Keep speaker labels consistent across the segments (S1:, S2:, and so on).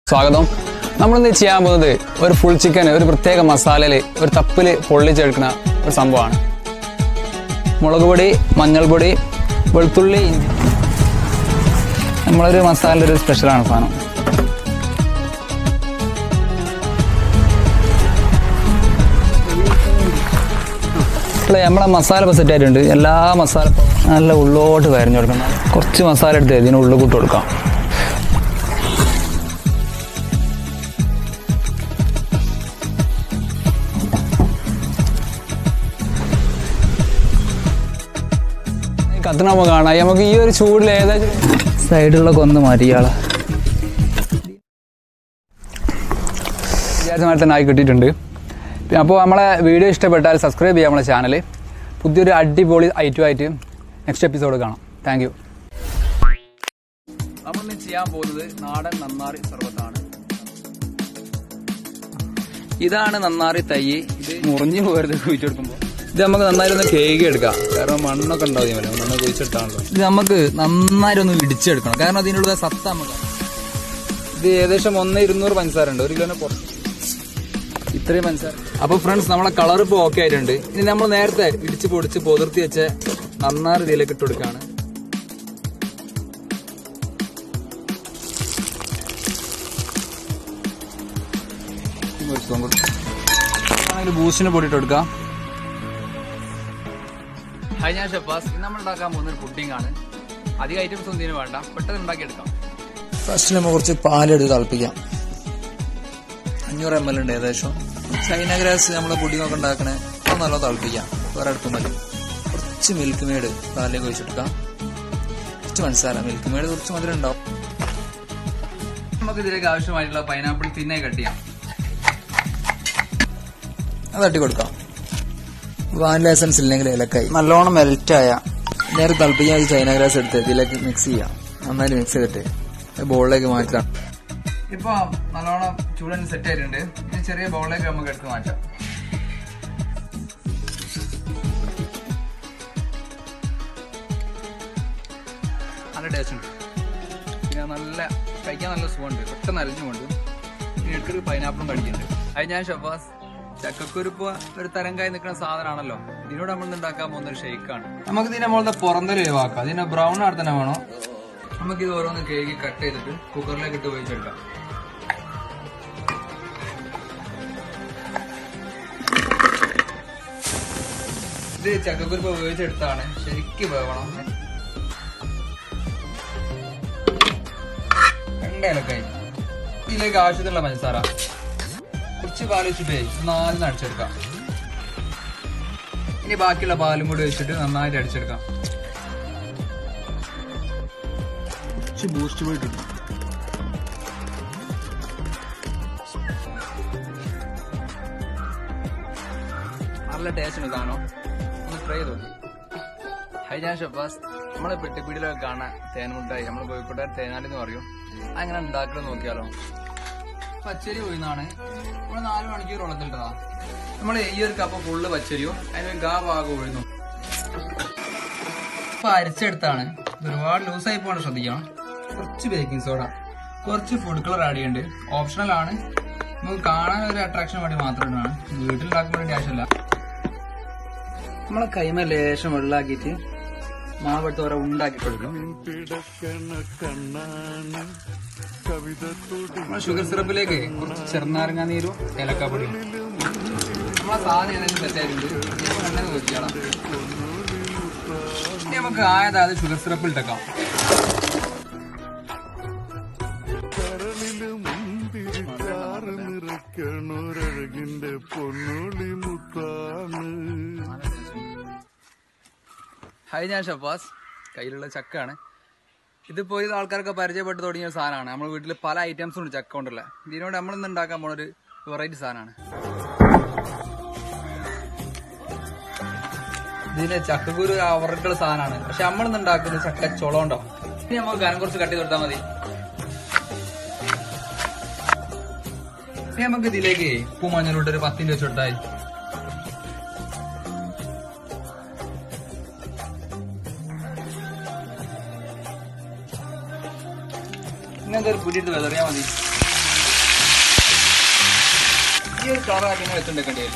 S1: സ്വാഗതം നമ്മളിന്ന് ചെയ്യാൻ പോകുന്നത് ഒരു ഫുൾ ചിക്കൻ ഒരു പ്രത്യേക മസാലയിൽ ഒരു തപ്പിൽ പൊള്ളിച്ചെടുക്കുന്ന ഒരു സംഭവമാണ് മുളക് പൊടി മഞ്ഞൾപ്പൊടി വെളുത്തുള്ളി ഇഞ്ചി നമ്മളൊരു മസാല ഒരു സ്പെഷ്യലാണ് സാധനം ഇപ്പോൾ നമ്മളെ മസാല ഇപ്പോൾ സെറ്റ് ആയിട്ടുണ്ട് എല്ലാ മസാല ഇപ്പം നല്ല ഉള്ളോട്ട് വരഞ്ഞു കൊടുക്കണം കുറച്ച് മസാല എടുത്ത് ഇതിന് ഉള്ളിൽ കൂട്ട് കൊടുക്കാം കത്തണ നമുക്ക് കാണാം നമുക്ക് ഈ ഒരു ചൂടിൽ ഏതായാലും സൈഡിലൊക്കെ ഒന്ന് മരിയാളെ വിചാരിച്ച മാതിരി തന്നെ ആയി കിട്ടിയിട്ടുണ്ട് അപ്പോൾ നമ്മളെ വീഡിയോ ഇഷ്ടപ്പെട്ടാൽ സബ്സ്ക്രൈബ് ചെയ്യാം നമ്മളെ ചാനൽ പുതിയൊരു അടിപൊളി ഐറ്റം ആയിട്ട് നെക്സ്റ്റ് എപ്പിസോഡ് കാണാം താങ്ക് യു നമ്മളിന്ന് ചെയ്യാൻ പോകുന്നത് നാടൻ നന്നാറി സർവത്താണ് ഇതാണ് നന്നാറി തൈ ഇത് മുറിഞ്ഞു പോകരുത് കുഴിച്ചെടുക്കുമ്പോൾ ഇത് നമുക്ക് നന്നായി ഒന്ന് കേക്ക് എടുക്കാം കാരണം മണ്ണൊക്കെ ഉണ്ടാവും ഇതിന്മേൽ. മണ്ണ് കുഴിച്ചിട്ടാണല്ലോ ഇത് നമുക്ക് നന്നായിട്ട് ഒന്ന് ഇടിച്ചെടുക്കണം കാരണം അതിനുള്ള സത്ത നമുക്ക് ഇത് ഏകദേശം ഒന്ന് ഇരുന്നൂറ് പഞ്ചസാര ഉണ്ട് ഒരു കിലോനെ പുറത്ത് ഇത്രയും പഞ്ചസാര അപ്പൊ ഫ്രണ്ട്സ് നമ്മളെ കളർ ഇപ്പോൾ ഓക്കെ ആയിട്ടുണ്ട് ഇനി നമ്മൾ നേരത്തെ ഇടിച്ച് പൊടിച്ച് പൊതിർത്തി വെച്ച നന്നാറ് ഇതിലേക്ക് ഇട്ട് കൊടുക്കാണ് ആണെങ്കിൽ ബൂസ്റ്റിന് പൊടിയിട്ട് കൊടുക്കാം ഹായ് ഞാൻ ഷെഫാസ് ഇന്ന് നമ്മൾ ഉണ്ടാക്കാൻ പോകുന്ന ഒരു പുഡിംഗ് ആണ് അധികം ഐറ്റംസ് ഒന്നും ഇതിന് വേണ്ട പെട്ടെന്ന് ഉണ്ടാക്കിയെടുക്കാം
S2: ഫസ്റ്റ് നമ്മൾ കുറച്ച് പാലെടുത്ത് തിളപ്പിക്കാം അഞ്ഞൂറ് എം എൽ ഉണ്ട് ഏകദേശം ചൈന ഗ്രാസ് നമ്മളെ പുഡിങ്ങൊക്കെ ഉണ്ടാക്കണേ അത് നല്ല തിളപ്പിക്കാം വേറെ അടുപ്പം മതി കുറച്ച് മിൽക്ക് മെയ്ഡ് പാലിലേക്ക് ഒഴിച്ചെടുക്കാം കുറച്ച് മനസ്സാര മിൽക്ക് മെയ്ഡ് കുറച്ച് മധുരം ഉണ്ടാവും
S1: നമുക്ക് ഇതിലേക്ക് ആവശ്യമായിട്ടുള്ള പൈനാപ്പിൾ പിന്നെ കട്ട് ചെയ്യാം
S2: അത് തട്ടി കൊടുക്കാം വാനില എസൻസ് ഇല്ലെങ്കിൽ ഏലക്കായി നല്ലോണം മെൽറ്റായ നേരെ തിളപ്പിക്കാൻ ഈ ചൈന ഗ്രാസ് എടുത്ത് ഇതിലേക്ക് മിക്സ് ചെയ്യാം നന്നായി മിക്സ് ചെയ്തിട്ട് ബോളിലേക്ക് മാറ്റാം
S1: ഇപ്പൊ നല്ലോണം ചൂടൻ സെറ്റ് ആയിട്ടുണ്ട് ഇനി ചെറിയ ബൗളിലേക്ക് നമുക്ക് എടുത്ത് മാറ്റാം നല്ല ടേസ്റ്റ് ഉണ്ട് പിന്നെ നല്ല കഴിക്കാൻ നല്ല സുഖമുണ്ട് പെട്ടെന്ന് അരിഞ്ഞു കൊണ്ട് ഇനി എടുത്തൊരു പൈനാപ്പിളും കഴിക്കുന്നുണ്ട് അത് ഞാൻ ഷഫാസ് ചക്കക്കുരുപ്പ് ഒരു തരംകായി നിൽക്കുന്ന സാധനമാണല്ലോ ഇതിനോട് നമ്മൾ ഉണ്ടാക്കാൻ പോകുന്ന ഒരു ഷെയ്ക്കാണ് നമുക്ക് ഇതിനെ നമ്മളുടെ പുറന്തല് ഒഴിവാക്കാം ഇതിനെ ബ്രൗൺ ആയിട്ട് തന്നെ വേണം നമുക്ക് ഇത് ഓരോന്ന് കേക്ക് കട്ട് ചെയ്തിട്ട് കുക്കറിലേക്ക് ഇട്ട് ഉപയോഗിച്ചെടുക്കാം ഇത് ചക്കക്കുരുപ്പ് ഉപയോഗിച്ചെടുത്താണ് ശരിക്കും വേവണം രണ്ടേലക്കായി ഇതിലേക്ക് ആവശ്യത്തിനുള്ള പഞ്ചസാര കുറച്ച് പാൽ വെച്ചിട്ടേ നാലിന് അടിച്ചെടുക്കാം ഇനി ബാക്കിയുള്ള പാലും കൂടി വെച്ചിട്ട് നന്നായിട്ട് അടിച്ചെടുക്കാം
S2: കുറച്ച് ബൂസ്റ്റ് പോയിട്ട്
S1: നല്ല ടേസ്റ്റ് ഉണ്ട് സാധനം ഒന്ന് ട്രൈ ചെയ്ത് നോക്കി ഹൈ ഞാൻ ഷഫാസ് നമ്മളെ പെട്ടിപ്പീടിയിലൊക്കെ കാണാൻ തേൻമുട്ടായി നമ്മൾ കോഴിക്കോട്ടെ തേനാലി എന്ന് പറയും അങ്ങനെ ഉണ്ടാക്കണം നോക്കിയാലോ പച്ചരി പോയിന്നാണ് നമ്മൾ നാല് മണിക്കൂർ വെള്ളത്തിലിട്ടതാ നമ്മൾ ഈ ഒരു കപ്പ് ഫുള്ള് പച്ചരിയും അതിന് ഗാ ഭാഗം ഒഴുന്നു ഇപ്പൊ അരിച്ചെടുത്താണ് ഇത് ഒരുപാട് ലൂസായി പോകണ്ട ശ്രദ്ധിക്കണം കുറച്ച് ബേക്കിംഗ് സോഡ കുറച്ച് ഫുഡ് കളർ ആഡ് ചെയ്യുന്നുണ്ട് ഓപ്ഷണൽ ആണ് നമുക്ക് കാണാൻ ഒരു അട്രാക്ഷൻ വേണ്ടി മാത്രം ഇടാണ് വീട്ടിലുണ്ടാക്കാൻ വേണ്ടി ആവശ്യമില്ല നമ്മളെ കൈമ ലേശം വെള്ളാക്കിയിട്ട് മാവെടുത്ത് ഓരോ ഉണ്ടാക്കി കൊടുക്കും നമ്മളെ ഷുഗർ സിറപ്പിലേക്ക് കുറച്ച് ചെറുനാരങ്ങ നീരും ഏലക്കാപ്പൊടിയും നമ്മളെ സാധനം ഏതെങ്കിലും തെറ്റായിട്ടുണ്ട് നമുക്ക് എണ്ണ നോക്കിയാളാം ഇനി നമുക്ക് ആയത് അത് ഷുഗർ സിറപ്പിൽ ഇട്ടേക്കാം
S3: നിറയ്ക്കണൊരഴകിന്റെ പൊന്നൊളി മുത്താണ്
S1: ഹായ് ഞാൻ ഷഫാസ് കയ്യിലുള്ള ചക്കാണ് ഇതിപ്പോ ഇത് ആൾക്കാർക്ക് പരിചയപ്പെട്ട് തുടങ്ങിയ ഒരു സാധനമാണ് നമ്മുടെ വീട്ടിൽ പല ഐറ്റംസും ഉണ്ട് ചക്ക കൊണ്ടുള്ള ഇതിനോട് നമ്മളിന്ന് ഉണ്ടാക്കാൻ പോണ ഒരു വെറൈറ്റി സാധനമാണ് ഇതിന് ചക്കക്കുരു ഒരു അവറുള്ള സാധനമാണ് പക്ഷെ നമ്മളിന്ന് ഉണ്ടാക്കുന്നത് ചക്ക ചുളമുണ്ടോ ഇനി നമുക്ക് ഗനം കുറച്ച് കട്ടി കൊടുത്താൽ മതി ഇനി നമുക്ക് ഇതിലേക്ക് ഉപ്പും മഞ്ഞളിട്ട് ഒരു പത്തിന്റെ വെച്ച് കൊടുത്താൽ ഇങ്ങനത്തെ ഒരു പുതിയിട്ട് വെതറിയാൽ മതി ഈ ഒരു കളറാക്കി തന്നെ വെച്ചിട്ടുണ്ടെങ്കില്ല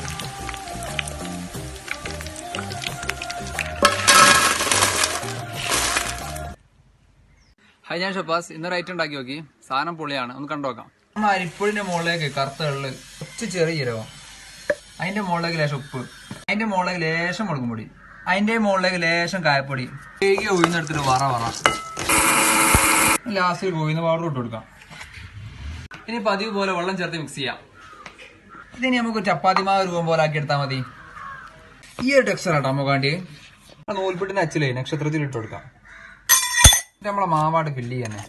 S1: ഹായ് ഞാൻ ഷപ്പാസ് ഇന്ന് റൈറ്റ് ഉണ്ടാക്കി നോക്കി സാധനം പൊളിയാണ് ഒന്ന് കണ്ടു നോക്കാം നമ്മൾ അരിപ്പൊടിന്റെ മുകളിലേക്ക് കറുത്ത എള്ള് കുറച്ച് ചെറിയ ജീരകം അതിന്റെ മുകളിലേക്ക് ലേശം ഉപ്പ് അതിന്റെ മുകളിലേക്ക് ലേശം മുളകും പൊടി അതിന്റെ മുകളിലേക്ക് ലേശം കായപ്പൊടി കേക്ക് ഉയർന്നെടുത്തിട്ട് വറ വറ ലാസ്റ്റിൽ കോയിന്ന് പൗഡർ ഇട്ട് കൊടുക്കാം ഇനി പതിവ് പോലെ വെള്ളം ചേർത്ത് മിക്സ് ചെയ്യാം ഇതിനി നമുക്ക് ചപ്പാത്തി മാവ് രൂപം പോലെ ആക്കി എടുത്താൽ മതി ഈ ഒരു ടെക്സ്ചർ ആട്ടോ നമുക്ക് വേണ്ടി ആ നൂൽപ്പെട്ടിന്റെ അച്ചിലേ നക്ഷത്രത്തിൽ ഇട്ട് കൊടുക്കാം എന്നിട്ട് നമ്മളെ മാവാട് ഫില്ല് ചെയ്യാനെ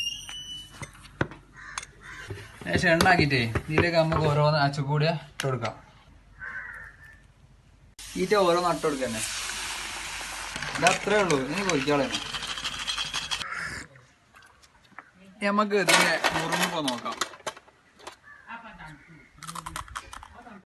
S1: ലേശം എണ്ണ ആക്കിയിട്ടേ ഇതിലേക്ക് നമുക്ക് ഓരോന്ന് അച്ചുകൂടിയ ഇട്ട് കൊടുക്കാം ഈറ്റ ഓരോന്ന് നട്ട് കൊടുക്കുക തന്നെ ഇത് അത്രേ ഉള്ളൂ ഇനി പൊരിക്കാളെ നമുക്ക് ഇതിന്റെ മുറിഞ്ഞു പോ നോക്കാം